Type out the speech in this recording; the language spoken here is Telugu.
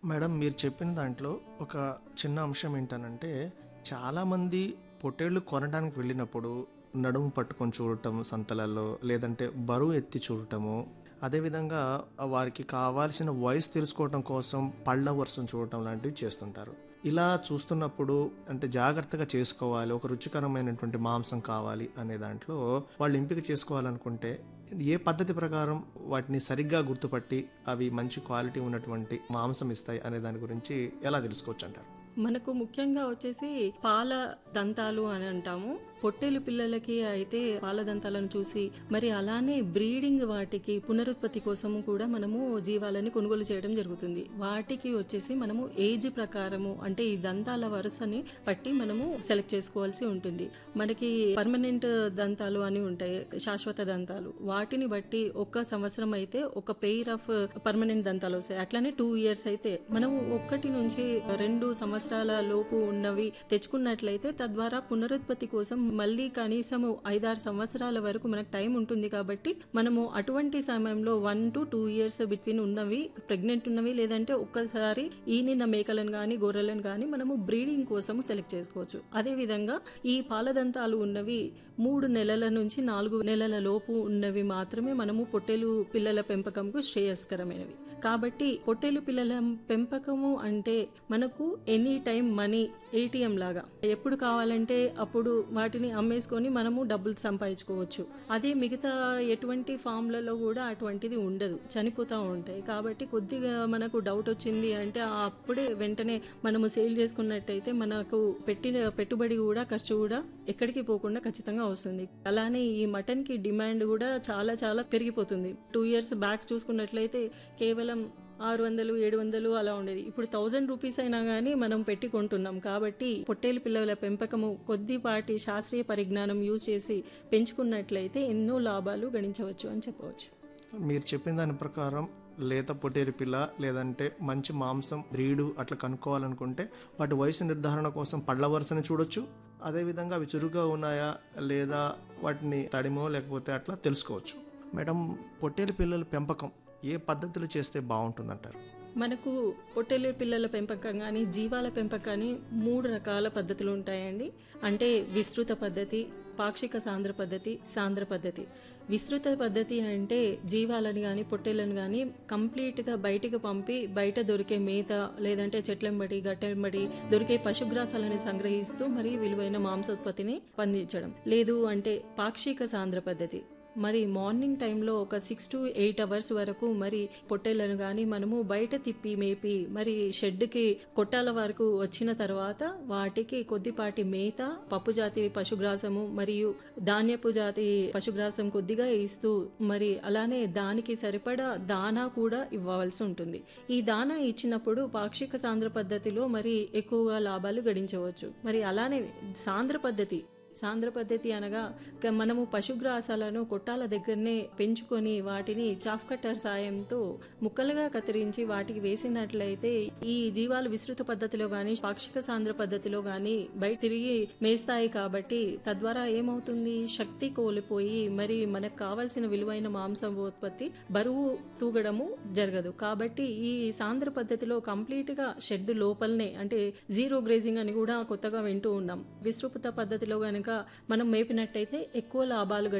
మేడం మీరు చెప్పిన దాంట్లో ఒక చిన్న అంశం ఏంటనంటే చాలామంది పొట్టేళ్ళు కొనడానికి వెళ్ళినప్పుడు నడుము పట్టుకొని చూడటం సంతలలో లేదంటే బరువు ఎత్తి చూడటము అదేవిధంగా వారికి కావాల్సిన వయసు తెలుసుకోవటం కోసం పళ్ళ వరుసను చూడటం లాంటివి చేస్తుంటారు ఇలా చూస్తున్నప్పుడు అంటే జాగ్రత్తగా చేసుకోవాలి ఒక రుచికరమైనటువంటి మాంసం కావాలి అనే దాంట్లో వాళ్ళు ఎంపిక చేసుకోవాలనుకుంటే ఏ పద్ధతి ప్రకారం వాటిని సరిగ్గా గుర్తుపట్టి అవి మంచి క్వాలిటీ ఉన్నటువంటి మాంసం ఇస్తాయి అనే దాని గురించి ఎలా తెలుసుకోవచ్చు అంటారు మనకు ముఖ్యంగా వచ్చేసి పాల దంతాలు అని అంటాము పొట్టేలు పిల్లలకి అయితే పాల దంతాలను చూసి మరి అలానే బ్రీడింగ్ వాటికి పునరుత్పత్తి కోసము కూడా మనము జీవాలని కొనుగోలు చేయడం జరుగుతుంది వాటికి వచ్చేసి మనము ఏజ్ ప్రకారము అంటే ఈ దంతాల వరుసని బట్టి మనము సెలెక్ట్ చేసుకోవాల్సి ఉంటుంది మనకి పర్మనెంట్ దంతాలు అని ఉంటాయి శాశ్వత దంతాలు వాటిని బట్టి ఒక సంవత్సరం అయితే ఒక పెయిర్ ఆఫ్ పర్మనెంట్ దంతాలు వస్తాయి అట్లానే టూ ఇయర్స్ అయితే మనము ఒక్కటి నుంచి రెండు సంవత్సరాల లోపు ఉన్నవి తెచ్చుకున్నట్లయితే తద్వారా పునరుత్పత్తి కోసం మళ్ళీ కనీసము ఐదారు సంవత్సరాల వరకు మనకు టైం ఉంటుంది కాబట్టి మనము అటువంటి సమయంలో one to two years between ఉన్నవి ప్రెగ్నెంట్ ఉన్నవి లేదంటే ఒక్కసారి ఈనిన మేకలను కానీ గొర్రెలను కానీ మనము బ్రీడింగ్ కోసం సెలెక్ట్ చేసుకోవచ్చు అదే విధంగా ఈ పాలదంతాలు ఉన్నవి మూడు నెలల నుంచి నాలుగు నెలల లోపు ఉన్నవి మాత్రమే మనము పొట్టేలు పిల్లల పెంపకంకు శ్రేయస్కరమైనవి కాబట్టి పొట్టేలు పిల్లల పెంపకము అంటే మనకు ఎనీ టైం మనీ ఏటీఎం లాగా ఎప్పుడు కావాలంటే అప్పుడు వాటిని అమ్మేసుకొని మనము డబ్బులు సంపాదించుకోవచ్చు అదే మిగతా ఎటువంటి ఫామ్లలో కూడా అటువంటిది ఉండదు చనిపోతూ ఉంటాయి కాబట్టి కొద్దిగా మనకు డౌట్ వచ్చింది అంటే అప్పుడే వెంటనే మనము సేల్ చేసుకున్నట్టయితే మనకు పెట్టిన పెట్టుబడి కూడా ఖర్చు కూడా ఎక్కడికి పోకుండా ఖచ్చితంగా వస్తుంది అలానే ఈ మటన్ కి డిమాండ్ కూడా చాలా చాలా పెరిగిపోతుంది టూ ఇయర్స్ బ్యాక్ చూసుకున్నట్లయితే కేవలం ఆరు వందలు ఏడు వందలు అలా ఉండేది ఇప్పుడు థౌజండ్ రూపీస్ అయినా కానీ మనం పెట్టి కొంటున్నాం కాబట్టి పొట్టేలు పిల్లల పెంపకము కొద్దిపాటి శాస్త్రీయ పరిజ్ఞానం యూజ్ చేసి పెంచుకున్నట్లయితే ఎన్నో లాభాలు గణించవచ్చు అని చెప్పవచ్చు మీరు చెప్పిన దాని ప్రకారం లేత పొట్టేరు పిల్ల లేదంటే మంచి మాంసం బ్రీడు అట్లా కనుక్కోవాలనుకుంటే వాటి వయసు నిర్ధారణ కోసం పళ్ళ వరుసని చూడొచ్చు అదేవిధంగా అవి చురుగ్గా ఉన్నాయా లేదా వాటిని తడిమో లేకపోతే అట్లా తెలుసుకోవచ్చు మేడం పొట్టేలు పిల్లల పెంపకం ఏ పద్ధతిలో చేస్తే బాగుంటుందంటారు మనకు పొట్టేలు పిల్లల పెంపకం కానీ జీవాల పెంపకాన్ని మూడు రకాల పద్ధతులు ఉంటాయండి అంటే విస్తృత పద్ధతి పాక్షిక సాంద్ర పద్ధతి సాంద్ర పద్ధతి విస్తృత పద్ధతి అంటే జీవాలను కానీ పొట్టేలను కానీ కంప్లీట్గా బయటికి పంపి బయట దొరికే మేత లేదంటే చెట్లెంబడి గట్టెంబడి దొరికే పశుగ్రాసాలని సంగ్రహిస్తూ మరి విలువైన మాంసోత్పత్తిని పండించడం లేదు అంటే పాక్షిక సాంద్ర పద్ధతి మరి మార్నింగ్ టైంలో ఒక సిక్స్ టు ఎయిట్ అవర్స్ వరకు మరి పొట్టేళ్లను కానీ మనము బయట తిప్పి మేపి మరి షెడ్కి కొట్టాల వరకు వచ్చిన తర్వాత వాటికి కొద్దిపాటి మేత పప్పు జాతి పశుగ్రాసము మరియు ధాన్యపు జాతి పశుగ్రాసం కొద్దిగా ఇస్తూ మరి అలానే దానికి సరిపడా దానా కూడా ఇవ్వవలసి ఉంటుంది ఈ దానా ఇచ్చినప్పుడు పాక్షిక సాంద్ర పద్ధతిలో మరి ఎక్కువగా లాభాలు గడించవచ్చు మరి అలానే సాంద్ర పద్ధతి సాంద్ర పద్ధతి అనగా క- మనము పశుగ్రాసాలను కొట్టాల దగ్గరనే పెంచుకొని వాటిని చాఫ్ కట్టర్ సాయంతో ముక్కలుగా కత్తిరించి వాటికి వేసినట్లయితే ఈ జీవాలు విస్తృత పద్ధతిలో కానీ పాక్షిక సాంద్ర పద్ధతిలో కానీ బయట తిరిగి మేస్తాయి కాబట్టి తద్వారా ఏమవుతుంది శక్తి కోల్పోయి మరి మనకు కావాల్సిన విలువైన మాంసం ఉత్పత్తి బరువు తూగడము జరగదు కాబట్టి ఈ సాంద్ర పద్ధతిలో కంప్లీట్ గా షెడ్ లోపలనే అంటే జీరో గ్రేజింగ్ అని కూడా కొత్తగా వింటూ ఉన్నాం విస్తృత పద్ధతిలో గనుక మనం మేపినట్టయితే ఎక్కువ లాభాలు